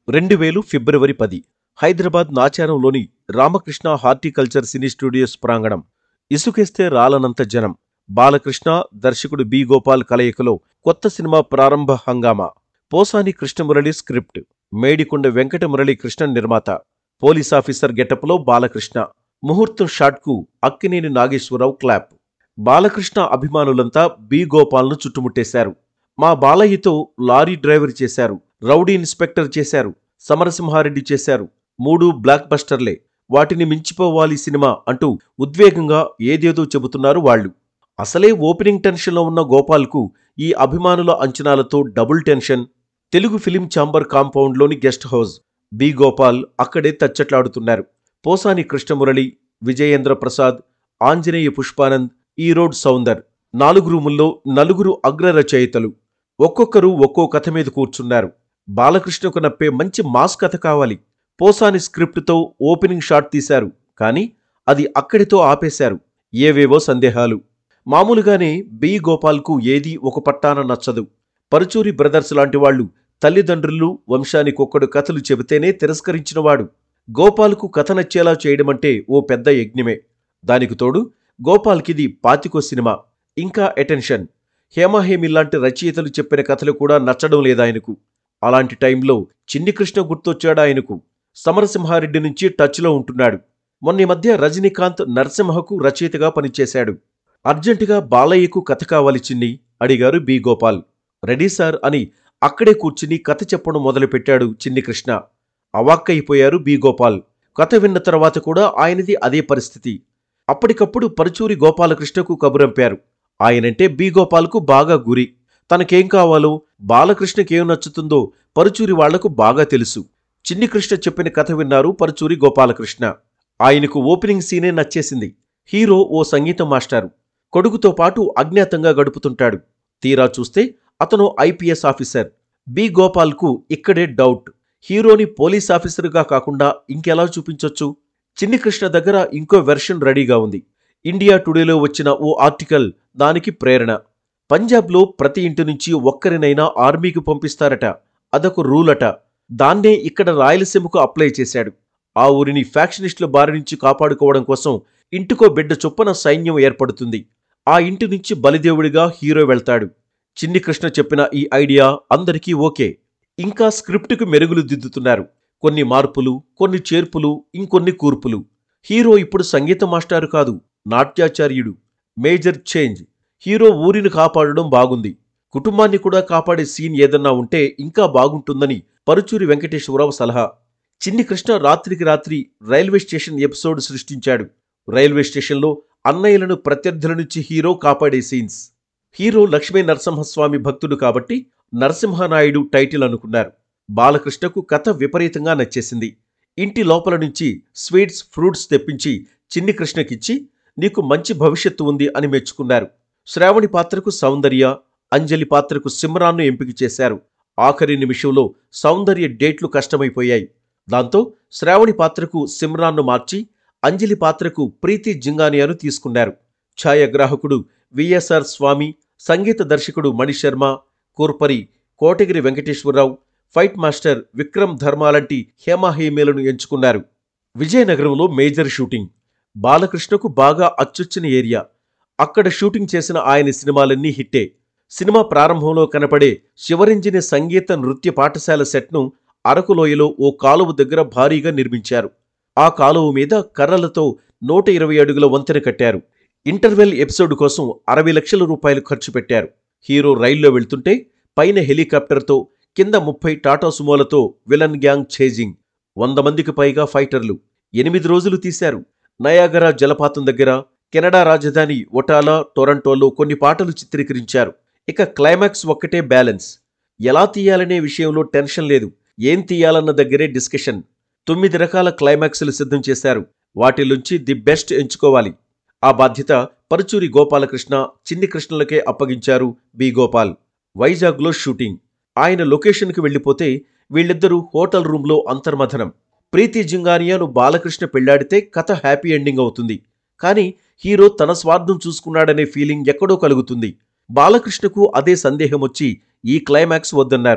రెండు వేలు ఫిబ్రవరి పది హైదరాబాద్ నాచారంలోని రామకృష్ణ హార్టికల్చర్ సినీ స్టూడియోస్ ప్రాంగణం ఇసుకేస్తే రాలనంత జనం బాలకృష్ణ దర్శకుడు బి గోపాల్ కలయికలో కొత్త సినిమా ప్రారంభ హంగామా పోసాని కృష్ణమురళి స్క్రిప్ట్ మేడికొండ వెంకట మురళి కృష్ణ నిర్మాత పోలీస్ ఆఫీసర్ గెటప్లో బాలకృష్ణ ముహూర్తం షాట్కు అక్కినేని నాగేశ్వరరావు క్లాప్ బాలకృష్ణ అభిమానులంతా బి గోపాల్ను చుట్టుముట్టేశారు మా బాలయ్యతో లారీ డ్రైవర్ చేశారు రౌడీ ఇన్స్పెక్టర్ చేశారు సమరసింహారెడ్డి చేశారు మూడు బ్లాక్ బస్టర్లే వాటిని మించిపోవాలి సినిమా అంటూ ఉద్వేగంగా ఏదేదో చెబుతున్నారు వాళ్ళు అసలే ఓపెనింగ్ టెన్షన్లో ఉన్న గోపాల్కు ఈ అభిమానుల అంచనాలతో double tension Telugu film chamber కాంపౌండ్లోని గెస్ట్ హౌస్ బి గోపాల్ అక్కడే తచ్చట్లాడుతున్నారు పోసాని కృష్ణమురళి విజయేంద్ర ప్రసాద్ ఆంజనేయ పుష్పానంద్ ఈరోడ్ సౌందర్ నాలుగు రూముల్లో నలుగురు అగ్ర రచయితలు ఒక్కొక్కరు ఒక్కో కథ మీద కూర్చున్నారు బాలకృష్ణకు నప్పే మంచి మాస్ కథ కావాలి పోసాని స్క్రిప్ట్తో ఓపెనింగ్ షాట్ తీశారు కానీ అది అక్కడితో ఆపేశారు ఏవేవో సందేహాలు మామూలుగానే బి గోపాల్కు ఏదీ ఒక పట్టాన నచ్చదు పరుచూరి బ్రదర్స్ లాంటి వాళ్ళు తల్లిదండ్రులు వంశానికొక్కడు కథలు చెబితేనే తిరస్కరించినవాడు గోపాల్కు కథ నచ్చేలా చేయడమంటే ఓ పెద్ద యజ్ఞమే దానికి తోడు గోపాల్కిది పాతికో సినిమా ఇంకా అటెన్షన్ హేమాహేమిల్లాంటి రచయితలు చెప్పిన కథలు కూడా నచ్చడం లేదాయనకు అలాంటి టైంలో చిన్ని కృష్ణ గుర్తొచ్చాడు ఆయనకు సమరసింహారెడ్డి నుంచి టచ్లో ఉంటున్నాడు మొన్న మధ్య రజనీకాంత్ నరసింహకు రచయితగా పనిచేశాడు అర్జెంటుగా బాలయ్యకు కథ కావాలి చిన్ని అడిగారు బి గోపాల్ రెడీ సార్ అని అక్కడే కూర్చుని కథ చెప్పడం మొదలుపెట్టాడు చిన్ని కృష్ణ అవాక్కయిపోయారు బి గోపాల్ కథ విన్న తర్వాత కూడా ఆయనది అదే పరిస్థితి అప్పటికప్పుడు పరుచూరి గోపాలకృష్ణకు కబురంపారు ఆయనంటే బి గోపాల్కు బాగా గురి తనకేం కావాలో బాలకృష్ణకేం నచ్చుతుందో పరుచూరి వాళ్లకు బాగా తెలుసు చిన్ని కృష్ణ చెప్పిన కథ విన్నారు పరుచూరి గోపాలకృష్ణ ఆయనకు ఓపెనింగ్ సీనే నచ్చేసింది హీరో ఓ సంగీత మాస్టారు కొడుకుతో పాటు అజ్ఞాతంగా గడుపుతుంటాడు తీరా చూస్తే అతను ఐపీఎస్ ఆఫీసర్ బి గోపాల్కు ఇక్కడే డౌట్ హీరోని పోలీస్ ఆఫీసర్గా కాకుండా ఇంకెలా చూపించొచ్చు చిన్ని కృష్ణ దగ్గర ఇంకో వెర్షన్ రెడీగా ఉంది ఇండియా టుడేలో వచ్చిన ఓ ఆర్టికల్ దానికి ప్రేరణ పంజాబ్లో ప్రతి ఇంటి నుంచి ఒక్కరినైనా ఆర్మీకి పంపిస్తారట అదొక రూల్ అట దాన్నే ఇక్కడ రాయలసీమకు అప్లై చేశాడు ఆ ఊరిని ఫ్యాక్షనిస్టుల బారి నుంచి కాపాడుకోవడం కోసం ఇంటికో బిడ్డ చొప్పున సైన్యం ఏర్పడుతుంది ఆ ఇంటి నుంచి బలిదేవుడిగా హీరో వెళ్తాడు చిన్ని కృష్ణ చెప్పిన ఈ ఐడియా అందరికీ ఓకే ఇంకా స్క్రిప్టుకు మెరుగులు దిద్దుతున్నారు కొన్ని మార్పులు కొన్ని చేర్పులు ఇంకొన్ని కూర్పులు హీరో ఇప్పుడు సంగీత మాస్టారు కాదు నాట్యాచార్యుడు మేజర్ చేంజ్ హీరో ఊరిని కాపాడడం బాగుంది కుటుంబాన్ని కూడా కాపాడే సీన్ ఏదన్నా ఉంటే ఇంకా బాగుంటుందని పరుచూరి వెంకటేశ్వరరావు సలహా చిన్ని కృష్ణ రాత్రికి రాత్రి రైల్వే స్టేషన్ ఎపిసోడ్ సృష్టించాడు రైల్వే స్టేషన్లో అన్నయ్యలను ప్రత్యర్థుల నుంచి హీరో కాపాడే సీన్స్ హీరో లక్ష్మీ నరసింహస్వామి భక్తుడు కాబట్టి నరసింహనాయుడు టైటిల్ అనుకున్నారు బాలకృష్ణకు కథ విపరీతంగా నచ్చేసింది ఇంటి లోపల నుంచి స్వీట్స్ ఫ్రూట్స్ తెప్పించి చిన్ని కృష్ణకిచ్చి నీకు మంచి భవిష్యత్తు ఉంది అని మెచ్చుకున్నారు శ్రావణి పాత్రకు సౌందర్య అంజలి పాత్రకు సిమ్రాన్ను ఎంపిక చేశారు ఆఖరి నిమిషంలో సౌందర్య డేట్లు కష్టమైపోయాయి దాంతో శ్రావణి పాత్రకు సిమ్రాన్ను మార్చి అంజలి పాత్రకు ప్రీతి జింగానియాను తీసుకున్నారు ఛాయాగ్రాహకుడు విఎస్ఆర్ స్వామి సంగీత దర్శకుడు మణిశర్మ కూర్పరి కోటగిరి వెంకటేశ్వరరావు ఫైట్ మాస్టర్ విక్రమ్ ధర్మ లాంటి హేమాహేమేలను ఎంచుకున్నారు విజయనగరంలో మేజర్ షూటింగ్ బాలకృష్ణకు బాగా అచ్చొచ్చిన ఏరియా అక్కడ షూటింగ్ చేసిన ఆయన సినిమాలన్నీ హిట్టే సినిమా ప్రారంభంలో కనపడే శివరంజని సంగీత నృత్య పాఠశాల సెట్ను అరకులోయలో ఓ కాలువ దగ్గర భారీగా నిర్మించారు ఆ కాలువ మీద కర్రలతో నూట ఇరవై అడుగుల వంతెన కట్టారు ఇంటర్వెల్ ఎపిసోడ్ కోసం అరవై లక్షల రూపాయలు ఖర్చు పెట్టారు హీరో రైల్లో వెళ్తుంటే పైన హెలికాప్టర్తో కింద ముప్పై టాటా సుమోలతో విలన్ గ్యాంగ్ ఛేజింగ్ వంద మందికి పైగా ఫైటర్లు ఎనిమిది రోజులు తీశారు నయాగరా జలపాతం దగ్గర కెనడా రాజధాని ఒటాలా టొరంటోలో కొన్ని పాటలు చిత్రీకరించారు ఇక క్లైమాక్స్ ఒక్కటే బ్యాలెన్స్ ఎలా తీయాలనే విషయంలో టెన్షన్ లేదు ఏం తీయాలన్న దగ్గరే డిస్కషన్ తొమ్మిది రకాల క్లైమాక్స్లు సిద్ధం చేశారు వాటిలోంచి ది బెస్ట్ ఎంచుకోవాలి ఆ బాధ్యత పరుచూరి గోపాలకృష్ణ చిన్ని కృష్ణలకే అప్పగించారు బి గోపాల్ వైజాగ్లో షూటింగ్ ఆయన లొకేషన్కి వెళ్ళిపోతే వీళ్ళిద్దరూ హోటల్ రూంలో అంతర్మథనం ప్రీతి జింగానియాను బాలకృష్ణ పెళ్లాడితే కథ హ్యాపీ ఎండింగ్ అవుతుంది కానీ హీరో తన స్వార్థం చూసుకున్నాడనే ఫీలింగ్ ఎక్కడో కలుగుతుంది బాలకృష్ణకు అదే సందేహం వచ్చి ఈ క్లైమాక్స్ వద్దన్నారు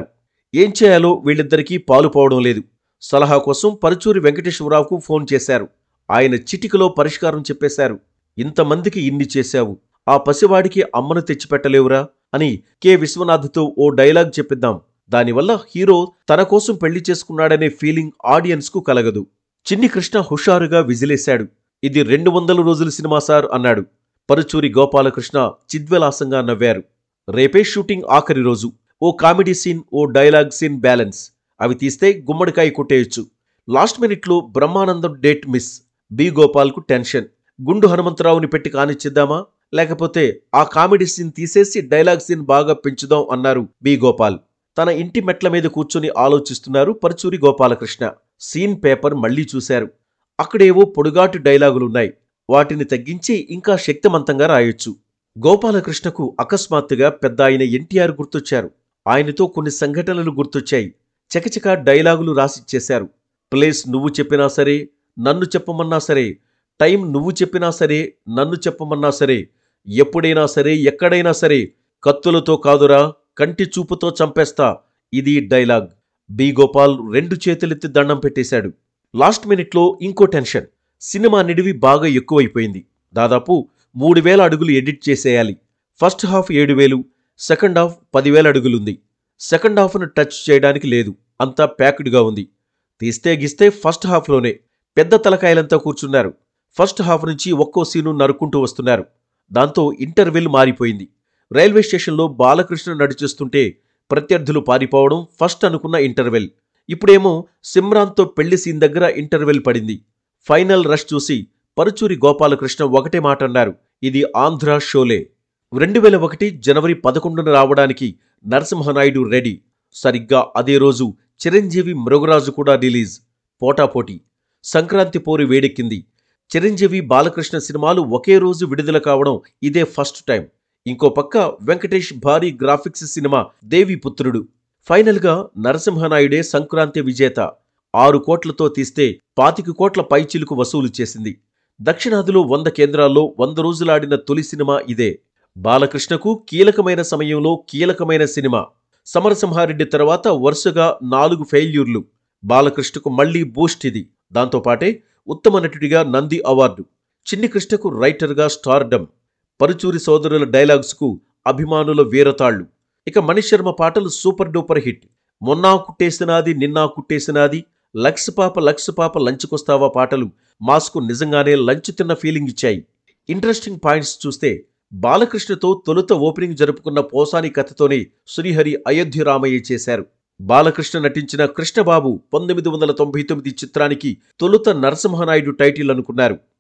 ఏం చేయాలో వీళ్ళిద్దరికీ పాలు పోవడం లేదు సలహా కోసం పరుచూరి వెంకటేశ్వరరావుకు ఫోన్ చేశారు ఆయన చిటికలో పరిష్కారం చెప్పేశారు ఇంతమందికి ఇన్ని చేశావు ఆ పసివాడికి అమ్మను తెచ్చిపెట్టలేవురా అని కె విశ్వనాథ్తో ఓ డైలాగ్ చెప్పిద్దాం దానివల్ల హీరో తన కోసం పెళ్లి చేసుకున్నాడనే ఫీలింగ్ ఆడియన్స్కు కలగదు చిన్ని కృష్ణ హుషారుగా విజిలేశాడు ఇది రెండు వందల రోజుల సినిమా సార్ అన్నాడు పరుచూరి గోపాలకృష్ణ చిద్విలాసంగా నవ్వారు రేపే షూటింగ్ ఆఖరి రోజు ఓ కామెడీ సీన్ ఓ డైలాగ్ సీన్ బ్యాలెన్స్ అవి తీస్తే గుమ్మడికాయ కొట్టేయొచ్చు లాస్ట్ మినిట్లో బ్రహ్మానందం డేట్ మిస్ బి గోపాల్కు టెన్షన్ గుండు హనుమంతరావుని పెట్టి కానిచ్చిద్దామా లేకపోతే ఆ కామెడీ సీన్ తీసేసి డైలాగ్ సీన్ బాగా పెంచుదాం అన్నారు బి గోపాల్ తన ఇంటి మెట్ల మీద కూర్చొని ఆలోచిస్తున్నారు పరుచూరి గోపాలకృష్ణ సీన్ పేపర్ మళ్లీ చూశారు అక్కడేవో పొడుగాటి డైలాగులున్నాయి వాటిని తగ్గించి ఇంకా శక్తిమంతంగా రాయొచ్చు గోపాలకృష్ణకు అకస్మాత్తుగా పెద్ద ఆయన ఎన్టీఆర్ గుర్తొచ్చారు ఆయనతో కొన్ని సంఘటనలు గుర్తొచ్చాయి చకచక డైలాగులు రాసిచ్చేశారు ప్లేస్ నువ్వు చెప్పినా సరే నన్ను చెప్పమన్నా సరే టైం నువ్వు చెప్పినా సరే నన్ను చెప్పమన్నా సరే ఎప్పుడైనా సరే ఎక్కడైనా సరే కత్తులతో కాదురా కంటి చూపుతో చంపేస్తా ఇది డైలాగ్ బి గోపాల్ రెండు చేతులెత్తి దండం పెట్టేశాడు లాస్ట్ మినిట్లో ఇంకో టెన్షన్ సినిమా నిడివి బాగా ఎక్కువైపోయింది దాదాపు మూడు వేల అడుగులు ఎడిట్ చేసేయాలి ఫస్ట్ హాఫ్ ఏడు వేలు సెకండ్ హాఫ్ పదివేల అడుగులుంది సెకండ్ హాఫ్ను టచ్ చేయడానికి లేదు అంతా ప్యాక్డ్గా ఉంది తీస్తే గిస్తే ఫస్ట్ హాఫ్లోనే పెద్ద తలకాయలంతా కూర్చున్నారు ఫస్ట్ హాఫ్ నుంచి ఒక్కో సీను నరుక్కుంటూ వస్తున్నారు దాంతో ఇంటర్వెల్ మారిపోయింది రైల్వే స్టేషన్లో బాలకృష్ణ నడిచేస్తుంటే ప్రత్యర్థులు పారిపోవడం ఫస్ట్ అనుకున్న ఇంటర్వెల్ ఇప్పుడేమో సిమ్రాన్తో పెళ్లి సీన్ దగ్గర ఇంటర్వెల్ పడింది ఫైనల్ రష్ చూసి పరుచూరి గోపాలకృష్ణ ఒకటే మాట అన్నారు ఇది ఆంధ్ర షోలే రెండు వేల ఒకటి జనవరి పదకొండున రావడానికి నరసింహనాయుడు రెడీ సరిగ్గా అదే రోజు చిరంజీవి మృగరాజు కూడా రిలీజ్ పోటాపోటీ సంక్రాంతి పోరు వేడెక్కింది చిరంజీవి బాలకృష్ణ సినిమాలు ఒకే రోజు విడుదల కావడం ఇదే ఫస్ట్ టైం ఇంకో పక్క వెంకటేష్ భారీ గ్రాఫిక్స్ సినిమా దేవి పుత్రుడు ఫైనల్గా నరసింహనాయుడే సంక్రాంతి విజేత ఆరు కోట్లతో తీస్తే పాతిక కోట్ల పైచిలుకు వసూలు చేసింది దక్షిణాదిలో వంద కేంద్రాల్లో వంద రోజులాడిన తొలి సినిమా ఇదే బాలకృష్ణకు కీలకమైన సమయంలో కీలకమైన సినిమా సమరసింహారెడ్డి తర్వాత వరుసగా నాలుగు ఫెయిల్యూర్లు బాలకృష్ణకు మళ్లీ బూస్ట్ ఇది దాంతోపాటే ఉత్తమ నటుడిగా నంది అవార్డు చిన్ని కృష్ణకు రైటర్గా స్టార్డమ్ పరుచూరి సోదరుల డైలాగ్స్కు అభిమానుల వీరతాళ్లు ఇక మణిశర్మ పాటలు సూపర్ డూపర్ హిట్ మొన్నా కుట్టేసినాది నిన్నా కుట్టేసినాది లక్స్ పాప లక్స్ పాప లంచ్కొస్తావా పాటలు మాస్కు నిజంగానే లంచ్ తిన్న ఫీలింగ్ ఇచ్చాయి ఇంట్రెస్టింగ్ పాయింట్స్ చూస్తే బాలకృష్ణతో తొలుత ఓపెనింగ్ జరుపుకున్న పోసాని కథతోనే శ్రీహరి అయోధ్య రామయ్య చేశారు బాలకృష్ణ నటించిన కృష్ణబాబు పంతొమ్మిది వందల తొంభై తొమ్మిది చిత్రానికి తొలుత నరసింహనాయుడు టైటిల్ అనుకున్నారు